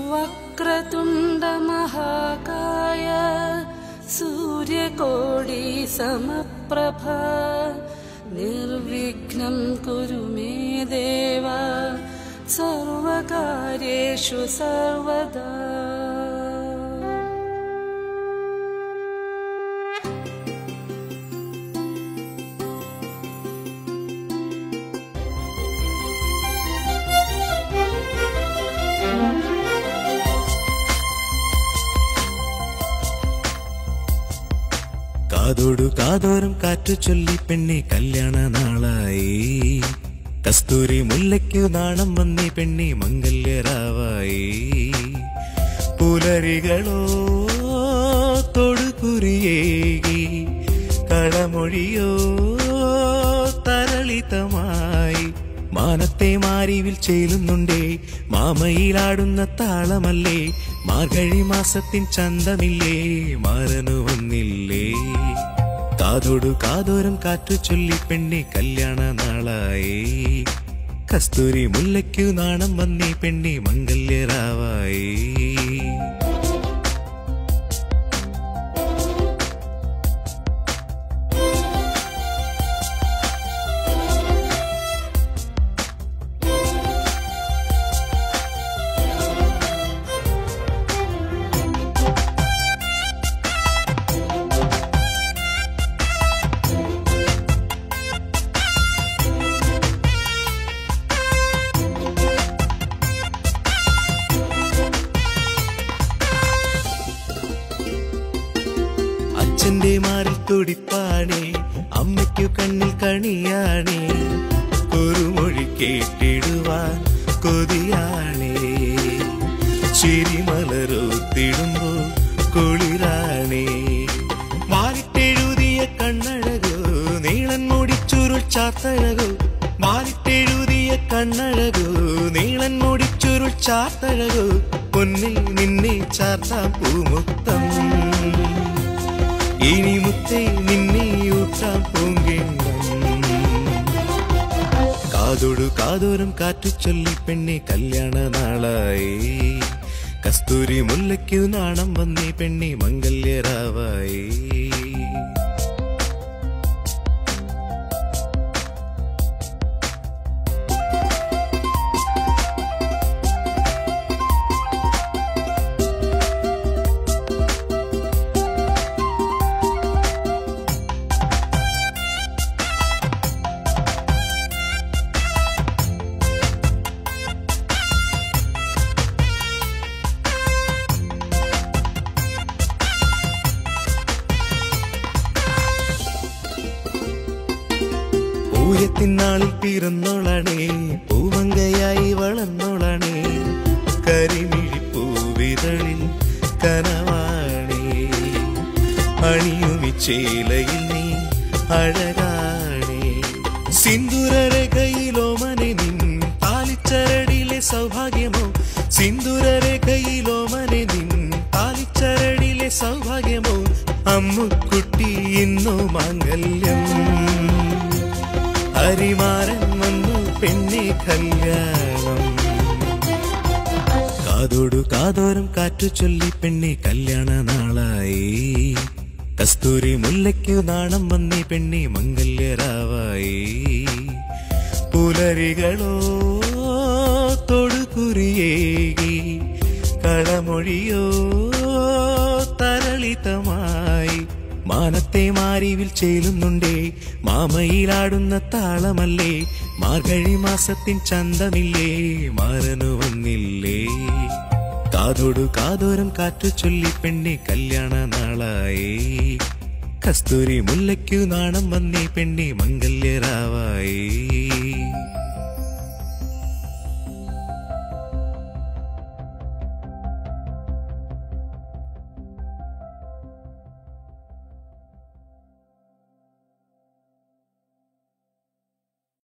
वक्रतुण्डमहाकाय सूर्यकोटि समप्रभ निर्विघ्नं कुरु मे देव सर्वकार्येषु सर्वदा കാതോടു കാതോരം കാറ്റു ചൊല്ലി പെണ്ണെ കല്യാണ നാളായി കസ്തൂരി മുല്ലയ്ക്കു നാണം വന്നേ പെണ്ണെ മംഗല്യരാവായി പുലരികളോ തൊടുകുറിയേകി കളമൊഴിയോ തരളിതമായി മാനത്തെ മാരിവിൽ ചേലുന്നുണ്ടേ മാമയിലാടുന്ന താളമല്ലേ മാർഗഴി മാസത്തിൻ ചന്തമില്ലേ മാറനു വന്നില്ലേ കാതോടു കാതോരം കാറ്റു ചൊല്ലി പെണ്ണെ കല്യാണ നാളായി കസ്തൂരി മുല്ലയ്ക്കു നാണം വന്നേ പെണ്ണെ മംഗല്യരാവായി അച്ഛന്റെ മാറിൽ തുടിപ്പാണേ അമ്മയ്ക്കു കണ്ണിൽ കണിയാണേ ഒരു മൊഴി കേട്ടിടുവാൻ കൊതിയാണേ ചിരിമലരൊത്തിടുമ്പോൾ കുളിരാണേ മാറിട്ടെഴുതിയ കണ്ണഴകോ നീളൻ മുടിച്ചുരുൾ ചാത്തഴകോ മാറിട്ടെഴുതിയ കണ്ണഴകോ നീളൻ മുടിച്ചുരുൾ ചാത്തഴകോ പൊന്നിൽ നിന്നെ ചാർത്താം പൂമുത്തം ഇനി മുത്തേ നിന്നെ ഊട്ടാം പൂങ്കെണ്ണം കാതോടു കാതോരം കാറ്റു ചൊല്ലി പെണ്ണെ കല്യാണ നാളായി കസ്തൂരി മുല്ലയ്ക്കു നാണം വന്നേ പെണ്ണെ മംഗല്യരാവായി പൂയത്തിനാളിൽ പിറന്നോളണേ പൂമങ്കയായി വളർന്നോളണേ കരിമിഴി പൂവിതളിൽ കനവാണേ അണിയുമി ചേലയിൽ നീ അഴകാണേ സിന്ദൂരരേഖയിലോ മനെ നിൻ താലിച്ചരടിലെ സൗഭാഗ്യമോ സിന്ദൂരരേഖയിലോ മനെ നിൻ താലിച്ചരടിലെ സൗഭാഗ്യമോ അമ്മുക്കുട്ടി ഇന്നോ മാംഗല്യം ഹരിമാരൻ വന്നു പെണ്ണെ കല്യാണം കാതോടു കാതോരം കാറ്റു ചൊല്ലി പെണ്ണെ കല്യാണ നാളായി കസ്തൂരി മുല്ലയ്ക്കു നാണം വന്നേ പെണ്ണെ മംഗല്യരാവായി പുലരികളോ തൊടുകുറിയേകി കളമൊഴിയോ തരളിതമായി മാനത്തെ മാരിവിൽ ചേലുന്നുണ്ടേ മാമയിലാടുന്ന താളമല്ലേ മാർഗഴി മാസത്തിൻ ചന്തമില്ലേ മാറനു വന്നില്ലേ കാതോടു കാതോരം കാറ്റു ചൊല്ലി പെണ്ണെ കല്യാണ നാളായി കസ്തൂരി മുല്ലയ്ക്കു നാണം വന്നേ പെണ്ണെ മംഗല്യരാവായി